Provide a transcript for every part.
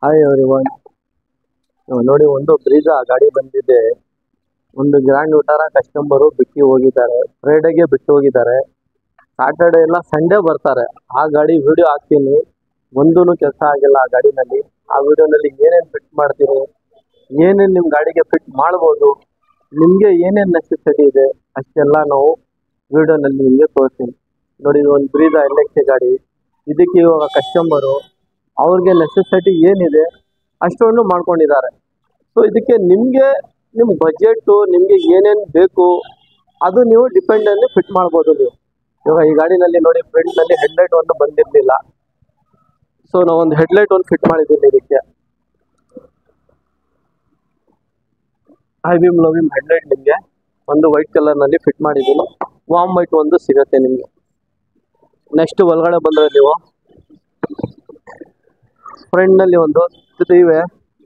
hi everyone ನೋಡಿ ಒಂದು ಬ್ರೀಜ ಗಾಡಿ ಬಂದಿದೆ ಒಂದು ಗ್ರ್ಯಾಂಡ್ ವಿಟಾರ ಕಸ್ಟಮರು ಬಿಟ್ಟು ಹೋಗಿದ್ದಾರೆ ಫ್ರೈಡೆಗೆ ಬಿಟ್ಟು ಹೋಗಿದ್ದಾರೆ ಸಾಟರ್ಡೆ ಎಲ್ಲ ಸಂಡೇ ಬರ್ತಾರೆ ಆ ಗಾಡಿ ವಿಡಿಯೋ ಹಾಕ್ತೀನಿ ಒಂದೂ ಕೆಲಸ ಆಗಿಲ್ಲ ಆ ಗಾಡಿನಲ್ಲಿ ಆ ವಿಡಿಯೋನಲ್ಲಿ ಏನೇನು ಫಿಟ್ ಮಾಡ್ತೀರಿ ಏನೇನು ನಿಮ್ಮ ಗಾಡಿಗೆ ಫಿಟ್ ಮಾಡ್ಬೋದು ನಿಮಗೆ ಏನೇನು ನೆಸೆಸಿಟಿ ಇದೆ ಅಷ್ಟೆಲ್ಲ ನಾವು ವಿಡಿಯೋನಲ್ಲಿ ನಿಮಗೆ ತೋರಿಸ್ತೀನಿ ನೋಡಿ ಇದು ಒಂದು ಬ್ರೀಜ ಎಲ್ ಎಕ್ಸ್ ಗಾಡಿ ಇದಕ್ಕೆ ಇವಾಗ ಕಸ್ಟಮರು ಅವ್ರಿಗೆ ನೆಸೆಸಿಟಿ ಏನಿದೆ ಅಷ್ಟೊಂದು ಮಾಡ್ಕೊಂಡಿದ್ದಾರೆ ಸೊ ಇದಕ್ಕೆ ನಿಮಗೆ ನಿಮ್ಮ ಬಜೆಟು ನಿಮಗೆ ಏನೇನು ಬೇಕು ಅದು ನೀವು ಡಿಪೆಂಡಲ್ಲಿ ಫಿಟ್ ಮಾಡ್ಬೋದು ನೀವು ಇವಾಗ ಈ ಗಾಡಿನಲ್ಲಿ ನೋಡಿ ಫ್ರಂಟ್ನಲ್ಲಿ ಹೆಡ್ಲೈಟ್ ಒಂದು ಬಂದಿರಲಿಲ್ಲ ಸೊ ನಾವೊಂದು ಹೆಡ್ಲೈಟ್ ಒಂದು ಫಿಟ್ ಮಾಡಿದ್ದೀನಿ ಇದಕ್ಕೆ high beam low beam headlight ನಿಮಗೆ ಒಂದು ವೈಟ್ ಕಲರ್ನಲ್ಲಿ ಫಿಟ್ ಮಾಡಿದ್ದೀನಿ ವಾಮ್ ವೈಟ್ ಒಂದು ಸಿಗುತ್ತೆ ನಿಮಗೆ ನೆಕ್ಸ್ಟ್ ಒಳಗಡೆ ಬಂದರೆ ನೀವು ಫ್ರಂಟ್ನಲ್ಲಿ ಒಂದು three way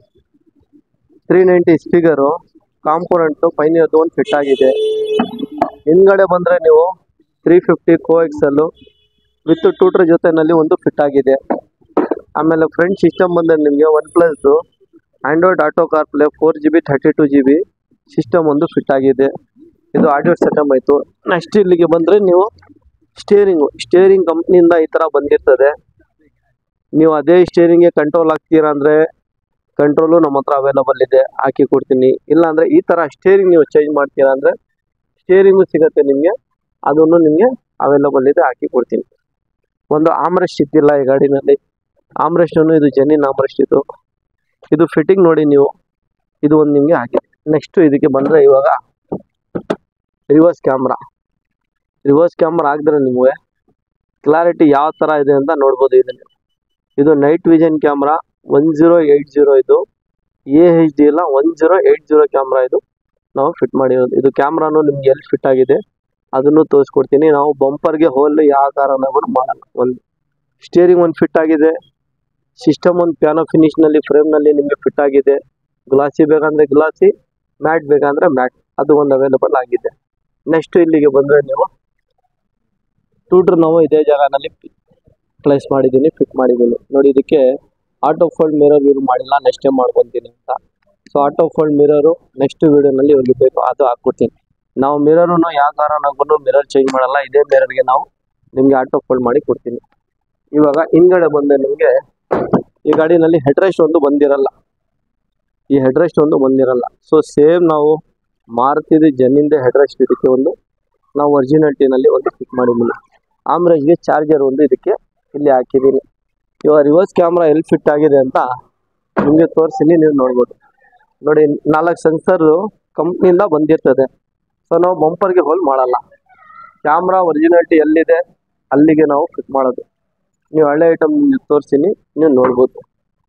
three ninety speaker component ಫೈನಿಯರ್ದು ಒಂದು ಫಿಟ್ ಆಗಿದೆ ಹಿಂದ್ಗಡೆ ಬಂದರೆ ನೀವು three fifty coaxial with tweeter ಜೊತೆನಲ್ಲಿ ಒಂದು ಫಿಟ್ ಆಗಿದೆ ಆಮೇಲೆ ಫ್ರಂಟ್ ಸಿಸ್ಟಮ್ ಬಂದರೆ ನಿಮಗೆ ಒನ್ ಪ್ಲಸ್ದು android auto car play four G B thirty two G B system ಒಂದು ಫಿಟ್ ಆಗಿದೆ ಇದು ಆಡಿಯೋ ಸೆಟಮ್ ಆಯಿತು ನೆಕ್ಸ್ಟ್ ಇಲ್ಲಿಗೆ ಬಂದರೆ ನೀವು ಸ್ಟೇರಿಂಗು ಸ್ಟೇರಿಂಗ್ ಕಂಪ್ನಿಯಿಂದ ಈ ಥರ ಬಂದಿರ್ತದೆ ನೀವು ಅದೇ ಸ್ಟೇರಿಂಗ್ಗೆ ಕಂಟ್ರೋಲ್ ಹಾಕ್ತೀರಾ ಅಂದರೆ ಕಂಟ್ರೋಲು ನಮ್ಮ ಹತ್ರ ಅವೈಲಬಲ್ ಇದೆ ಹಾಕಿ ಕೊಡ್ತೀನಿ ಇಲ್ಲಾಂದರೆ ಈ ಥರ ಸ್ಟೇರಿಂಗ್ ನೀವು ಚೇಂಜ್ ಮಾಡ್ತೀರಾ ಅಂದರೆ ಸ್ಟೇರಿಂಗು ಸಿಗುತ್ತೆ ನಿಮಗೆ ಅದನ್ನು ನಿಮಗೆ ಅವೈಲಬಲ್ ಇದೆ ಹಾಕಿ ಕೊಡ್ತೀನಿ ಒಂದು ಆಮ್ರೆಸ್ಟ್ ಇದ್ದಿಲ್ಲ ಈ ಗಾಡಿನಲ್ಲಿ ಆಮ್ರೆಸ್ಟನ್ನು ಇದು ಜೆನ್ನಿನ್ ಆಮ್ರೆಸ್ಟ್ ಇದು ಇದು ಫಿಟ್ಟಿಂಗ್ ನೋಡಿ ನೀವು ಇದು ಒಂದು ನಿಮಗೆ ಹಾಕಿ ನೆಕ್ಸ್ಟು ಇದಕ್ಕೆ ಬಂದರೆ ಇವಾಗ ರಿವರ್ಸ್ ಕ್ಯಾಮ್ರಾ ರಿವರ್ಸ್ ಕ್ಯಾಮ್ರಾ ಹಾಕಿದ್ರೆ ನಿಮಗೆ ಕ್ಲಾರಿಟಿ ಯಾವ ಥರ ಇದೆ ಅಂತ ನೋಡ್ಬೋದು ಇದನ್ನು ಇದು night vision camera one zero eight zero ಇದು ಎ ಹೆಚ್ ಡಿ ಇಲ್ಲ one zero eight zero camera ಇದು ನಾವು ಫಿಟ್ ಮಾಡಿರೋದು ಇದು ಕ್ಯಾಮ್ರಾನು ನಿಮ್ಗೆ ಎಲ್ಲಿ ಫಿಟ್ ಆಗಿದೆ ಅದನ್ನು ತೋರಿಸ್ಕೊಡ್ತೀನಿ ನಾವು ಬಂಪರ್ಗೆ ಹೋಲ್ ಯಾವ ಕಾರಣಕ್ಕೂ ಮಾಡಲ್ಲ ಒಂದು ಸ್ಟೇರಿಂಗ್ ಒಂದು ಫಿಟ್ ಆಗಿದೆ ಸಿಸ್ಟಮ್ ಒಂದು ಪ್ಯಾನೋ ಫಿನಿಶ್ನಲ್ಲಿ ಫ್ರೇಮ್ನಲ್ಲಿ ನಿಮಗೆ ಫಿಟ್ ಆಗಿದೆ ಗ್ಲಾಸಿ ಬೇಕಂದರೆ ಗ್ಲಾಸಿ ಮ್ಯಾಟ್ ಬೇಕಂದರೆ ಮ್ಯಾಟ್ ಅದು ಒಂದು ಅವೈಲಬಲ್ ಆಗಿದೆ ನೆಕ್ಸ್ಟ್ ಇಲ್ಲಿಗೆ ಬಂದರೆ ನೀವು ಟೂಟ್ರ್ ನಾವು ಇದೇ ಜಾಗನಲ್ಲಿ ಪ್ಲೇಸ್ ಮಾಡಿದ್ದೀನಿ ಫಿಟ್ ಮಾಡಿದ್ದೀನಿ ನೋಡಿ ಇದಕ್ಕೆ ಆಟೋ ಫೋಲ್ಡ್ ಮಿರರ್ ಯೂಸ್ ಮಾಡಿಲ್ಲ ನೆಕ್ಸ್ಟ್ ಟೈಮ್ ಮಾಡ್ಕೊತೀನಿ ಅಂತ so auto fold mirror next ವೀಡಿಯೋನಲ್ಲಿ ಅವ್ರಿಗೆ ಬೇಕು ಅದು ಹಾಕ್ಕೊಡ್ತೀನಿ ನಾವು ಮಿರರನ್ನು ಯಾವ ಕಾರಣಕ್ಕೂ ಮಿರರ್ ಚೇಂಜ್ ಮಾಡಲ್ಲ ಇದೇ ಮಿರರ್ಗೆ ನಾವು ನಿಮಗೆ ಆಟೋ ಫೋಲ್ಡ್ ಮಾಡಿ ಕೊಡ್ತೀನಿ ಇವಾಗ ಹಿಂದ್ಗಡೆ ಬಂದೆ ನಿಮಗೆ ಈ ಗಾಡಿನಲ್ಲಿ ಹೆಡ್ರೆಸ್ಟ್ ಒಂದು ಬಂದಿರಲ್ಲ ಈ ಹೆಡ್ರೆಸ್ಟ್ ಒಂದು ಬಂದಿರಲ್ಲ ಸೊ ಸೇಮ್ ನಾವು ಮಾರುತಿದು ಜನ್ನಿಂದ ಹೆಡ್ರೆಸ್ಟ್ ಇದಕ್ಕೆ ಒಂದು ನಾವು ಒರಿಜಿನಾಲಿಟಿನಲ್ಲಿ ಒಂದು ಫಿಟ್ ಮಾಡಿದ್ದೀನಿ ಆಮ್ರೇಜ್ಗೆ ಚಾರ್ಜರ್ ಒಂದು ಇದಕ್ಕೆ ಇಲ್ಲಿ ಹಾಕಿದ್ದೀನಿ ಇವಾಗ ರಿವರ್ಸ್ ಕ್ಯಾಮ್ರಾ ಎಲ್ಲಿ ಫಿಟ್ ಆಗಿದೆ ಅಂತ ನಿಮಗೆ ತೋರಿಸ್ತೀನಿ ನೀವು ನೋಡ್ಬೋದು ನೋಡಿ ನಾಲ್ಕು ಸೆನ್ಸರು ಕಂಪ್ನಿಯಿಂದ ಬಂದಿರ್ತದೆ ಸೊ ನಾವು ಬಂಪರ್ಗೆ ಹೋಲ್ ಮಾಡಲ್ಲ ಕ್ಯಾಮ್ರಾ ಒರಿಜಿನಾಲಿಟಿ ಎಲ್ಲಿದೆ ಅಲ್ಲಿಗೆ ನಾವು ಫಿಟ್ ಮಾಡೋದು ನೀವು ಹಳೆ ಐಟಮ್ ತೋರಿಸ್ತೀನಿ ನೀವು ನೋಡ್ಬೋದು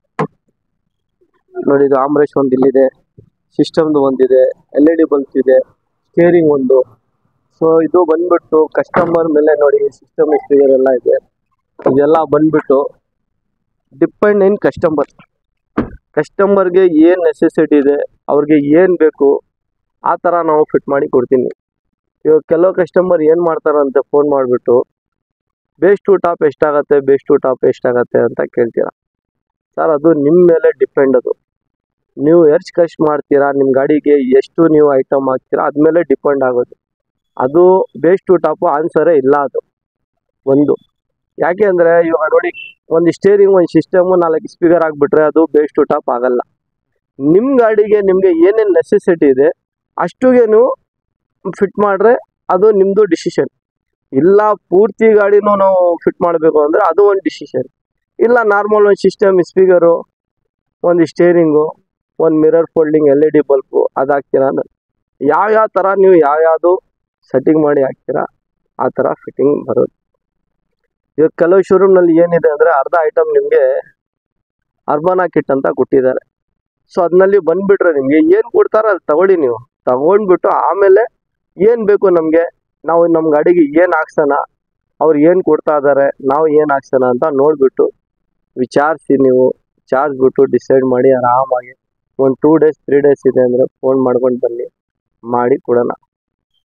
ನೋಡಿ ಇದು ಆಮ್ರೇಶ್ ಒಂದು ಇಲ್ಲಿದೆ ಸಿಸ್ಟಮ್ದು ಒಂದಿದೆ ಎಲ್ ಇ ಡಿ ಬಲ್ಬ್ಸ್ ಇದೆ ಸ್ಟೇರಿಂಗ್ ಒಂದು ಸೊ ಇದು ಬಂದ್ಬಿಟ್ಟು ಕಸ್ಟಮರ್ ಮೇಲೆ ನೋಡಿ ಸಿಸ್ಟಮ್ ಸ್ಪೀಕರ್ ಎಲ್ಲ ಇದೆ ಇದೆಲ್ಲ ಬಂದ್ಬಿಟ್ಟು ಡಿಪೆಂಡ್ ಇನ್ ಕಸ್ಟಮರ್ ಕಸ್ಟಮರ್ಗೆ ಏನು ನೆಸೆಸಿಟಿ ಇದೆ ಅವ್ರಿಗೆ ಏನು ಬೇಕು ಆ ಥರ ನಾವು ಫಿಟ್ ಮಾಡಿ ಕೊಡ್ತೀನಿ ಇವಾಗ ಕೆಲವು ಕಸ್ಟಮರ್ ಏನು ಮಾಡ್ತಾರಂತೆ ಫೋನ್ ಮಾಡಿಬಿಟ್ಟು ಬೇಸ್ ಟು ಟಾಪ್ ಎಷ್ಟಾಗತ್ತೆ ಬೇಸ್ ಟು ಟಾಪ್ ಎಷ್ಟಾಗತ್ತೆ ಅಂತ ಕೇಳ್ತೀರಾ ಸರ್ ಅದು ನಿಮ್ಮ ಮೇಲೆ ಡಿಪೆಂಡ್ ಅದು ನೀವು ಎಷ್ಟು ಖರ್ಚು ಮಾಡ್ತೀರಾ ನಿಮ್ಮ ಗಾಡಿಗೆ ಎಷ್ಟು ನೀವು ಐಟಮ್ ಹಾಕ್ತೀರಾ ಅದ್ಮೇಲೆ ಡಿಪೆಂಡ್ ಆಗೋದು ಅದು ಬೇಸ್ ಟು ಟಾಪು ಆನ್ಸರೇ ಇಲ್ಲ ಅದು ಒಂದು ಯಾಕೆ ಅಂದರೆ ಇವಾಗ ನೋಡಿ ಒಂದು ಸ್ಟೇರಿಂಗ್ ಒಂದು ಸಿಸ್ಟಮು ನಾಲ್ಕು ಸ್ಪೀಕರ್ ಆಗಿಬಿಟ್ರೆ ಅದು ಬೇಸ್ ಟು ಟಾಪ್ ಆಗಲ್ಲ ನಿಮ್ಮ ಗಾಡಿಗೆ ನಿಮಗೆ ಏನೇನು ನೆಸೆಸಿಟಿ ಇದೆ ಅಷ್ಟುಗೆ ನೀವು ಫಿಟ್ ಮಾಡಿದ್ರೆ ಅದು ನಿಮ್ಮದು ಡಿಸಿಷನ್ ಇಲ್ಲ ಪೂರ್ತಿ ಗಾಡಿನೂ ನಾವು ಫಿಟ್ ಮಾಡಬೇಕು ಅಂದರೆ ಅದು ಒಂದು ಡಿಸಿಷನ್ ಇಲ್ಲ ನಾರ್ಮಲ್ ಒಂದು ಸಿಸ್ಟಮ್ ಸ್ಪೀಕರು ಒಂದು ಸ್ಟೇರಿಂಗು ಒಂದು mirror folding L E D bulb ಅದು ಹಾಕ್ತೀರಾ ಅಂದ್ರೆ ಯಾವ್ಯಾವ ಥರ ನೀವು ಯಾವ್ಯಾವುದು ಸೆಟ್ಟಿಂಗ್ ಮಾಡಿ ಹಾಕ್ತೀರಾ ಆ ಥರ ಫಿಟ್ಟಿಂಗ್ ಬರೋದು ಇವಾಗ ಕೆಲವು ಶೋರೂಮ್ನಲ್ಲಿ ಏನಿದೆ ಅಂದರೆ ಅರ್ಧ ಐಟಮ್ ನಿಮಗೆ ಅರ್ಬನಾ ಕಿಟ್ ಅಂತ ಕೊಟ್ಟಿದ್ದಾರೆ ಸೊ ಅದರಲ್ಲಿ ಬಂದುಬಿಟ್ರೆ ನಿಮಗೆ ಏನು ಕೊಡ್ತಾರೋ ಅದು ತಗೊಳ್ಳಿ ನೀವು ತಗೊಂಡ್ಬಿಟ್ಟು ಆಮೇಲೆ ಏನು ಬೇಕು ನಮಗೆ ನಾವು ನಮ್ಮ ಗಾಡಿಗೆ ಏನು ಹಾಕ್ಸೋಣ ಅವ್ರು ಏನು ಕೊಡ್ತಾ ಇದ್ದಾರೆ ನಾವು ಏನು ಹಾಕ್ಸೋಣ ಅಂತ ನೋಡಿಬಿಟ್ಟು ವಿಚಾರಿಸಿ ನೀವು ವಿಚಾರಿಸ್ಬಿಟ್ಟು ಡಿಸೈಡ್ ಮಾಡಿ ಆರಾಮಾಗಿ ಒಂದು ಟೂ ಡೇಸ್ ತ್ರೀ ಡೇಸ್ ಇದೆ ಅಂದರೆ ಫೋನ್ ಮಾಡ್ಕೊಂಡು ಬನ್ನಿ ಮಾಡಿ ಕೊಡೋಣ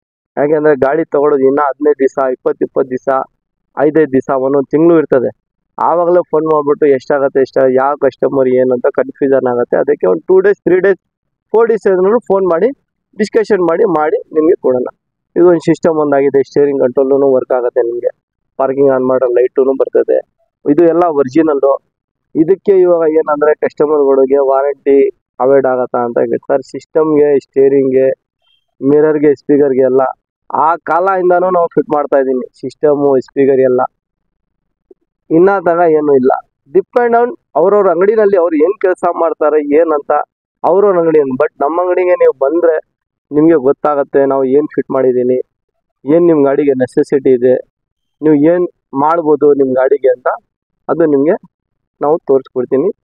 ಯಾಕೆಂದರೆ ಗಾಡಿ ತೊಗೊಳೋದು ಇನ್ನೂ ಹದಿನೈದು ದಿವಸ ಇಪ್ಪತ್ತು ಇಪ್ಪತ್ತು ದಿವಸ ಐದೈದು ದಿವಸ ಒಂದೊಂದು ತಿಂಗಳು ಇರ್ತದೆ ಆವಾಗಲೇ ಫೋನ್ ಮಾಡಿಬಿಟ್ಟು ಎಷ್ಟಾಗುತ್ತೆ ಎಷ್ಟ ಯಾವ ಕಸ್ಟಮರ್ ಏನು ಅಂತ ಕನ್ಫ್ಯೂಷನ್ ಆಗುತ್ತೆ ಅದಕ್ಕೆ ಒಂದು two days three days four days ಆದ್ರೂ ಫೋನ್ ಮಾಡಿ ಡಿಸ್ಕಷನ್ ಮಾಡಿ ಮಾಡಿ ನಿಮಗೆ ಕೊಡೋಣ ಇದು ಒಂದು ಸಿಸ್ಟಮ್ ಒಂದಾಗಿದೆ ಸ್ಟೇರಿಂಗ್ ಕಂಟ್ರೋಲೂ ವರ್ಕ್ ಆಗುತ್ತೆ ನಿಮಗೆ ಪಾರ್ಕಿಂಗ್ ಆನ್ ಮಾಡೋ ಲೈಟೂ ಬರ್ತದೆ ಇದು ಎಲ್ಲ ಒರಿಜಿನಲ್ಲು ಇದಕ್ಕೆ ಇವಾಗ ಏನಂದರೆ ಕಸ್ಟಮರ್ಗಳಿಗೆ ವಾರಂಟಿ ಅವಾಯ್ಡ್ ಆಗತ್ತಾ ಅಂತ ಸರ್ ಸಿಸ್ಟಮ್ಗೆ ಸ್ಟೇರಿಂಗ್ಗೆ ಮಿರರ್ಗೆ ಸ್ಪೀಕರ್ಗೆ ಎಲ್ಲ ಆ ಕಾಲದಿಂದನೂ ನಾವು ಫಿಟ್ ಮಾಡ್ತಾ ಇದ್ದೀನಿ ಸಿಸ್ಟಮು ಸ್ಪೀಕರ್ ಎಲ್ಲ ಇನ್ನ ತಗ ಏನೂ ಇಲ್ಲ ಡಿಪೆಂಡ್ ಆನ್ ಅವ್ರವ್ರ ಅಂಗಡಿನಲ್ಲಿ ಅವ್ರು ಏನು ಕೆಲಸ ಮಾಡ್ತಾರೆ ಏನಂತ ಅವ್ರವ್ರ ಅಂಗಡಿ ಬಟ್ ನಮ್ಮ ಅಂಗಡಿಗೆ ನೀವು ಬಂದರೆ ನಿಮಗೆ ಗೊತ್ತಾಗುತ್ತೆ ನಾವು ಏನು ಫಿಟ್ ಮಾಡಿದ್ದೀನಿ ಏನು ನಿಮ್ಮ ಗಾಡಿಗೆ ನೆಸೆಸಿಟಿ ಇದೆ ನೀವು ಏನು ಮಾಡ್ಬೋದು ನಿಮ್ಮ ಗಾಡಿಗೆ ಅಂತ ಅದು ನಿಮಗೆ ನಾವು ತೋರಿಸ್ಕೊಡ್ತೀನಿ